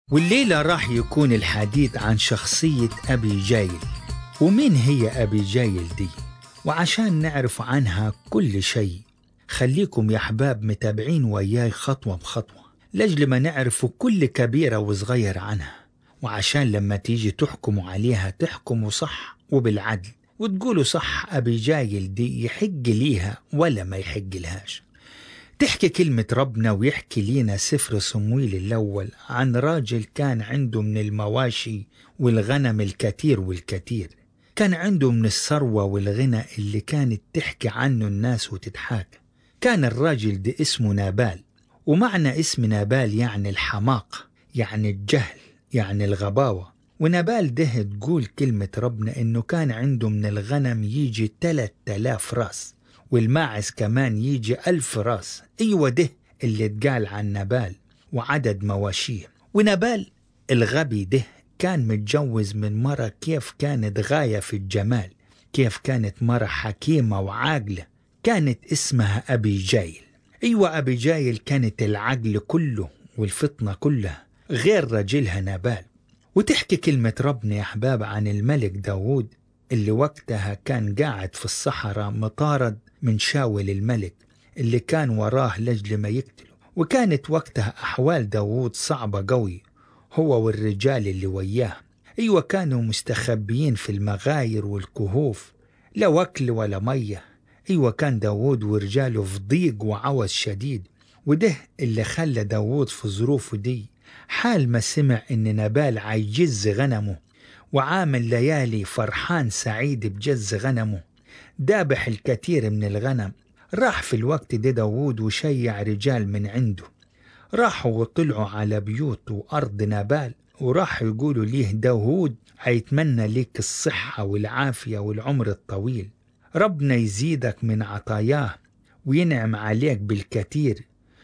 والليلة راح يكون الحديث عن شخصية أبي جايل ومين هي أبي جايل دي وعشان نعرف عنها كل شيء خليكم يا أحباب متابعين وياي خطوة بخطوة لأجل ما نعرفوا كل كبيرة وصغير عنها وعشان لما تيجي تحكموا عليها تحكموا صح وبالعدل وتقولوا صح أبي جايل دي يحق ليها ولا ما يحق لهاش تحكي كلمة ربنا ويحكي لينا سفر صمويل الأول عن راجل كان عنده من المواشي والغنم الكثير والكثير كان عنده من الثروة والغنى اللي كانت تحكي عنه الناس وتضحك كان الراجل ده اسمه نابال ومعنى اسم نابال يعني الحماق يعني الجهل يعني الغباوة ونبال ده تقول كلمة ربنا إنه كان عنده من الغنم يجي تلات آلاف راس والماعز كمان يجي ألف راس أيوة ده اللي اتقال عن نبال وعدد مواشيه ونبال الغبي ده كان متجوز من مرة كيف كانت غاية في الجمال كيف كانت مرة حكيمة وعاقلة كانت اسمها أبي جايل أيوة أبي جايل كانت العقل كله والفطنة كلها غير رجلها نبال وتحكي كلمة ربنا يا أحباب عن الملك داود اللي وقتها كان قاعد في الصحراء مطارد من شاول الملك اللي كان وراه لجل ما يقتله وكانت وقتها أحوال داود صعبة قوي هو والرجال اللي وياه أيوة كانوا مستخبيين في المغاير والكهوف لا وكل ولا مية أيوة كان داود ورجاله في ضيق وعوز شديد وده اللي خلى داود في ظروفه دي حال ما سمع إن نبال عيجز غنمه وعامل ليالي فرحان سعيد بجز غنمه دابح الكثير من الغنم راح في الوقت ده داود وشيع رجال من عنده راحوا وطلعوا على بيوت وأرض نبال وراحوا يقولوا ليه داود هيتمنى ليك الصحة والعافية والعمر الطويل ربنا يزيدك من عطاياه وينعم عليك بالكثير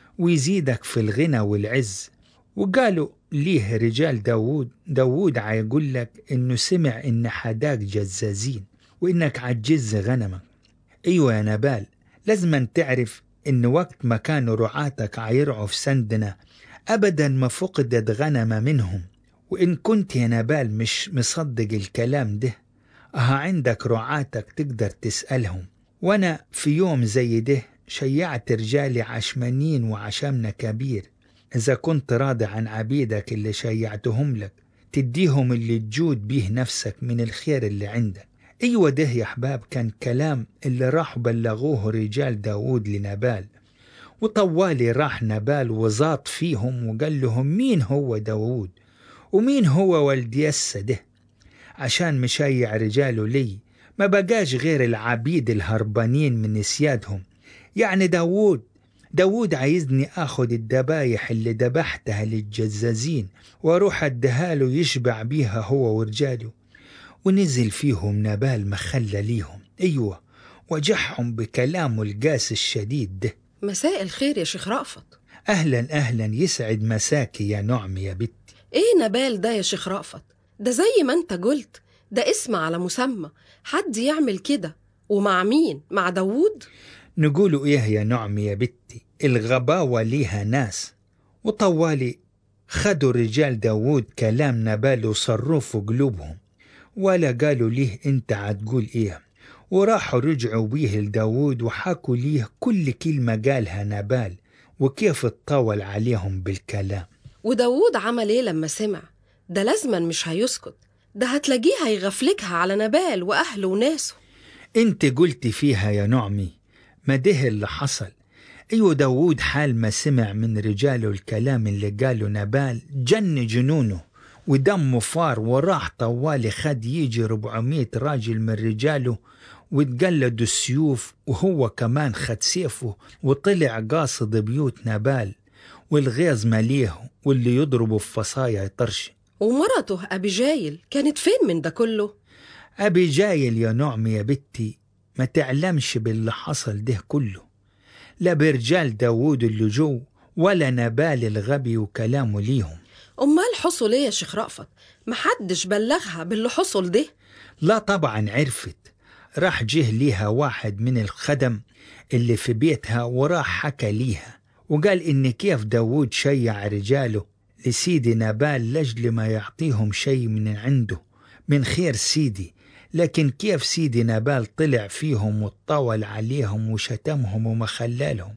ويزيدك في الغنى والعز وقالوا ليه رجال داود داود عيقول لك انه سمع ان حداك جزازين وانك عجز غنمك ايوه يا نبال لازم تعرف ان وقت ما كانوا رعاتك عيرعوا في سندنا ابدا ما فقدت غنم منهم وان كنت يا نبال مش مصدق الكلام ده اها عندك رعاتك تقدر تسألهم وانا في يوم زي ده شيعت رجالي عشمانين وعشمنا كبير إذا كنت راضي عن عبيدك اللي شيعتهم لك تديهم اللي تجود بيه نفسك من الخير اللي عندك أيوة ده يا أحباب كان كلام اللي راح بلغوه رجال داود لنبال وطوالي راح نبال وزاط فيهم وقال لهم مين هو داود ومين هو ولد يسى ده عشان مشيع رجاله لي ما بقاش غير العبيد الهربانين من سيادهم يعني داود داود عايزني اخد الدبايح اللي دبحتها للجزازين واروح اديها يشبع بيها هو ورجاله ونزل فيهم نبال مخلة ليهم ايوه وجحهم بكلامه القاس الشديد ده مساء الخير يا شيخ رأفت اهلا اهلا يسعد مساكي يا نعم يا بنتي ايه نبال ده يا شيخ رأفت ده زي ما انت قلت ده اسم على مسمى حد يعمل كده ومع مين مع داوود نقولوا ايه يا نعم يا بنتي الغباوة ليها ناس وطوالي خدوا رجال داوود كلام نبال وصروه في قلوبهم ولا قالوا ليه انت عتقول ايه وراحوا رجعوا بيه لداوود وحكوا ليه كل كلمة قالها نبال وكيف اتطاول عليهم بالكلام وداوود عمل ايه لما سمع ده لازما مش هيسكت ده هتلاقيه هيغفلكها على نبال وأهله وناسه انت قلتي فيها يا نعمي ما ده اللي حصل ايوه داوود حال ما سمع من رجاله الكلام اللي قاله نبال جن جنونه ودمه فار وراح طوالي خد يجي 400 راجل من رجاله وتقلدوا السيوف وهو كمان خد سيفه وطلع قاصد بيوت نبال والغيظ مليه واللي يضربه في فصايا يطرش ومرته أبي جايل كانت فين من ده كله أبي جايل يا نعم يا بنتي ما تعلمش باللي حصل ده كله لا برجال داوود اللي جو ولا نبال الغبي وكلامه ليهم أمال حصل ايه يا شيخ رأفت محدش بلغها باللي حصل ده لا طبعا عرفت راح جه ليها واحد من الخدم اللي في بيتها وراح حكى ليها وقال إن كيف داوود شيع رجاله لسيدي نابال لجل ما يعطيهم شيء من عنده من خير سيدي لكن كيف سيدي نابال طلع فيهم وطول عليهم وشتمهم وما خلالهم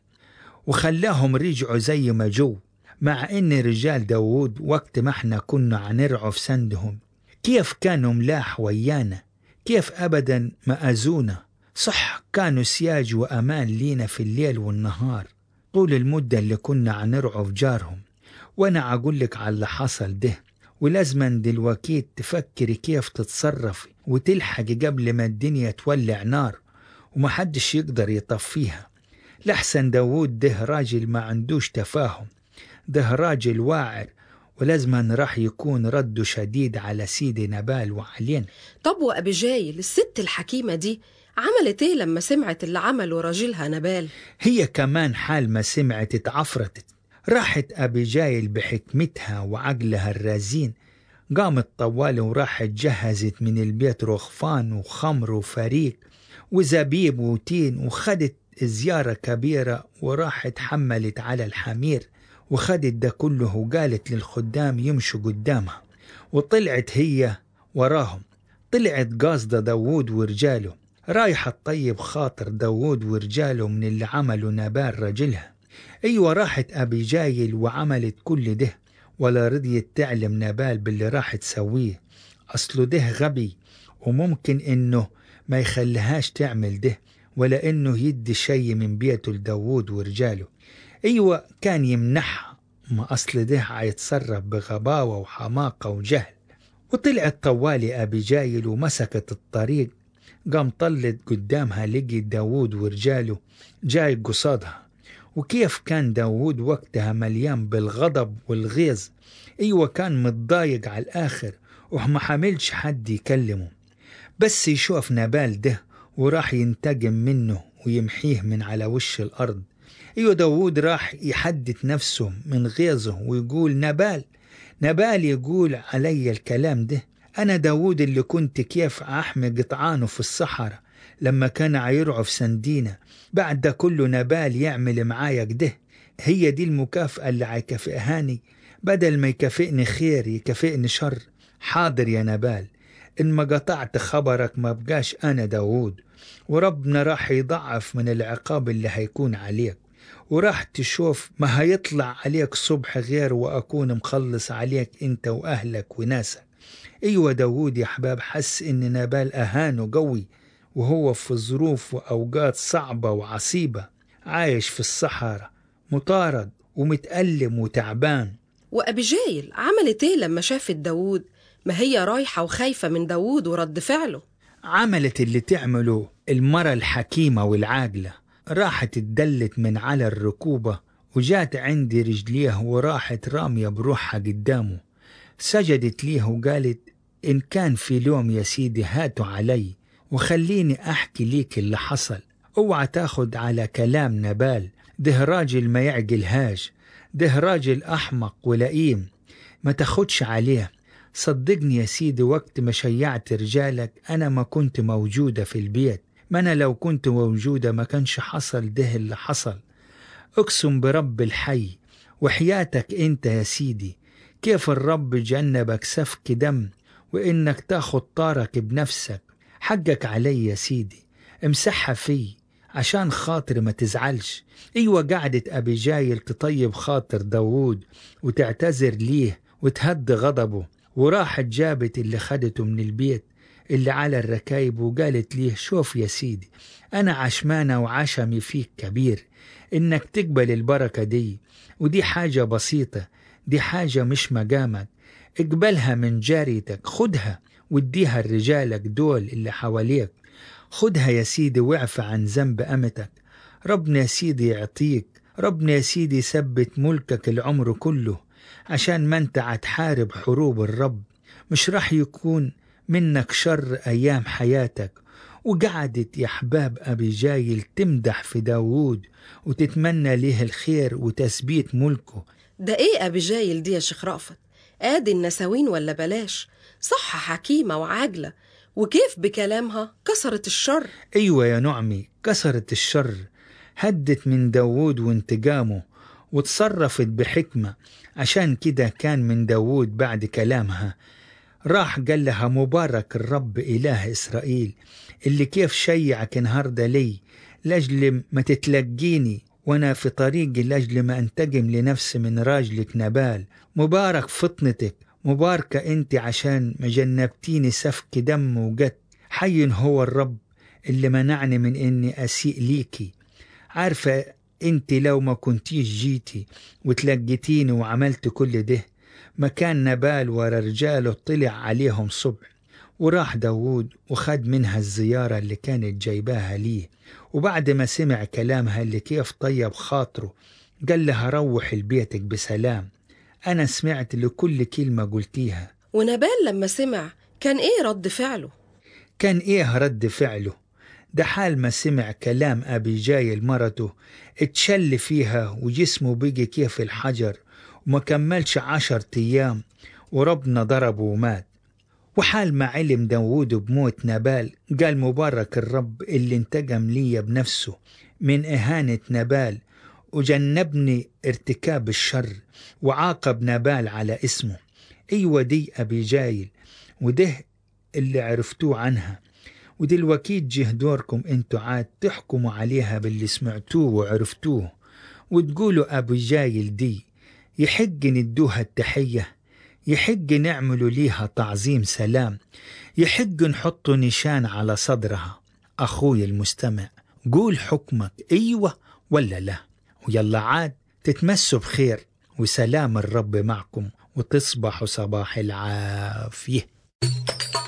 وخلاهم رجعوا زي ما جو مع ان رجال داوود وقت ما احنا كنا عنرعوا في سندهم كيف كانوا ملاح ويانا كيف ابدا ما اذونا صح كانوا سياج وامان لينا في الليل والنهار طول المدة اللي كنا عنرعوا في جارهم وانا اقول لك على اللي حصل ده ولازما دلوقتي تفكري كيف تتصرفي وتلحقي قبل ما الدنيا تولع نار ومحدش يقدر يطفيها لحسن داوود ده راجل ما عندوش تفاهم ده راجل واعر ولازما راح يكون رده شديد على سيدي نبال وعلينا طب وأبي جايل الست الحكيمة دي عملت ايه لما سمعت اللي عمله راجلها نبال هي كمان حال ما سمعت اتعفرتت راحت أبي جايل بحكمتها وعقلها الرزين قامت طوالي وراحت جهزت من البيت رخفان وخمر وفريق وزبيب وتين وخدت زيارة كبيرة وراحت حملت على الحمير وخدت ده كله وقالت للخدام يمشوا قدامها وطلعت هي وراهم طلعت قاصدة داوود ورجاله رايحة تطيب خاطر داوود ورجاله من اللي عملوا نبال رجلها أيوة راحت أبي جايل وعملت كل ده ولا رضيت تعلم نبال باللي راح تسويه أصله ده غبي وممكن إنه ما يخليهاش تعمل ده ولا إنه يدي شي من بيته لداوود ورجاله أيوة كان يمنحها ما أصل ده هيتصرف بغباوة وحماقة وجهل وطلعت طوالي أبي جايل ومسكت الطريق قام طلت قدامها لقي داوود ورجاله جاي قصادها وكيف كان داوود وقتها مليان بالغضب والغيظ ايوه كان متضايق على الاخر وما حاملش حد يكلمه بس يشوف نبال ده وراح ينتقم منه ويمحيه من على وش الارض ايوه داوود راح يحدث نفسه من غيظه ويقول نبال نبال يقول علي الكلام ده أنا داوود اللي كنت كيف أحمي قطعانه في الصحراء لما كان عيرعه في سندينة بعد ده كله نبال يعمل معايا كده هي دي المكافأة اللي هيكافئهاني بدل ما يكافئني خير يكافئني شر حاضر يا نبال إن ما قطعت خبرك ما بقاش أنا داوود وربنا راح يضعف من العقاب اللي هيكون عليك وراح تشوف ما هيطلع عليك صبح غير وأكون مخلص عليك أنت وأهلك وناسك أيوة داوود يا حباب حس إن نبال أهانه قوي وهو في ظروف وأوقات صعبة وعصيبة عايش في الصحراء مطارد ومتألم وتعبان وأبي جايل عملت ايه لما شافت داوود ما هي رايحة وخايفة من داوود ورد فعله عملت اللي تعمله المرة الحكيمة والعاقلة راحت اتدلت من على الركوبة وجات عندي رجليه وراحت رامية بروحها قدامه سجدت ليه وقالت إن كان في لوم يا سيدي هاتوا علي وخليني أحكي ليك اللي حصل اوعى تاخد على كلام نبال ده راجل ما يعقلهاش ده راجل أحمق ولئيم ما تاخدش عليه صدقني يا سيدي وقت ما شيعت رجالك أنا ما كنت موجودة في البيت ما أنا لو كنت موجودة ما كانش حصل ده اللي حصل أقسم برب الحي وحياتك أنت يا سيدي كيف الرب جنبك سفك دم وإنك تاخد طارك بنفسك حقك علي يا سيدي امسحها في عشان خاطر ما تزعلش ايوه قعدت ابي جايل تطيب خاطر داوود وتعتذر ليه وتهدي غضبه وراحت جابت اللي خدته من البيت اللي على الركايب وقالت ليه شوف يا سيدي أنا عشمانة وعشمي فيك كبير إنك تقبل البركة دي ودي حاجة بسيطة دي حاجة مش مقامك اقبلها من جاريتك خدها واديها لرجالك دول اللي حواليك خدها يا سيدي واعفى عن ذنب أمتك ربنا يا سيدي يعطيك ربنا يا سيدي يثبت ملكك العمر كله عشان ما انت هتحارب حروب الرب مش راح يكون منك شر أيام حياتك وقعدت يا حباب أبي جايل تمدح في داوود وتتمنى ليه الخير وتثبيت ملكه ده ايه أبي جايل دي يا شيخ رأفت ادي النساوين ولا بلاش صح حكيمة وعاجلة وكيف بكلامها كسرت الشر أيوة يا نعمي كسرت الشر هدت من داوود وانتقامه وتصرفت بحكمة عشان كده كان من داوود بعد كلامها راح قال لها مبارك الرب إله إسرائيل اللي كيف شيعك النهاردة لي لأجل ما تتلقيني وأنا في طريقي لأجل ما أنتقم لنفسي من راجلك نبال مبارك فطنتك مباركة أنت عشان ما جنبتيني سفك دم وقت حي هو الرب اللي منعني من إني أسيء ليكي عارفة أنت لو ما كنتيش جيتي وتلقيتيني وعملت كل ده ما كان نبال ورا رجاله طلع عليهم صبح وراح داوود وخد منها الزيارة اللي كانت جايباها ليه وبعد ما سمع كلامها اللي كيف طيب خاطره قال لها روح لبيتك بسلام أنا سمعت لكل كلمة قلتيها ونبال لما سمع كان إيه رد فعله كان إيه رد فعله ده حال ما سمع كلام أبي جايل مرته اتشل فيها وجسمه بقي كيف الحجر وما كملش عشر أيام وربنا ضربه ومات وحال ما علم داوود بموت نبال قال مبارك الرب اللي انتقم لي بنفسه من إهانة نبال وجنبني ارتكاب الشر وعاقب نبال على اسمه أيوة دي أبي جايل وده اللي عرفتوه عنها ودلوقتي جه دوركم انتوا عاد تحكموا عليها باللي سمعتوه وعرفتوه وتقولوا أبو جايل دي يحق ندوها التحية يحق نعملوا ليها تعظيم سلام يحق نحط نشان على صدرها أخوي المستمع قول حكمك أيوة ولا لا ويلا عاد تتمسوا بخير وسلام الرب معكم وتصبحوا صباح العافيه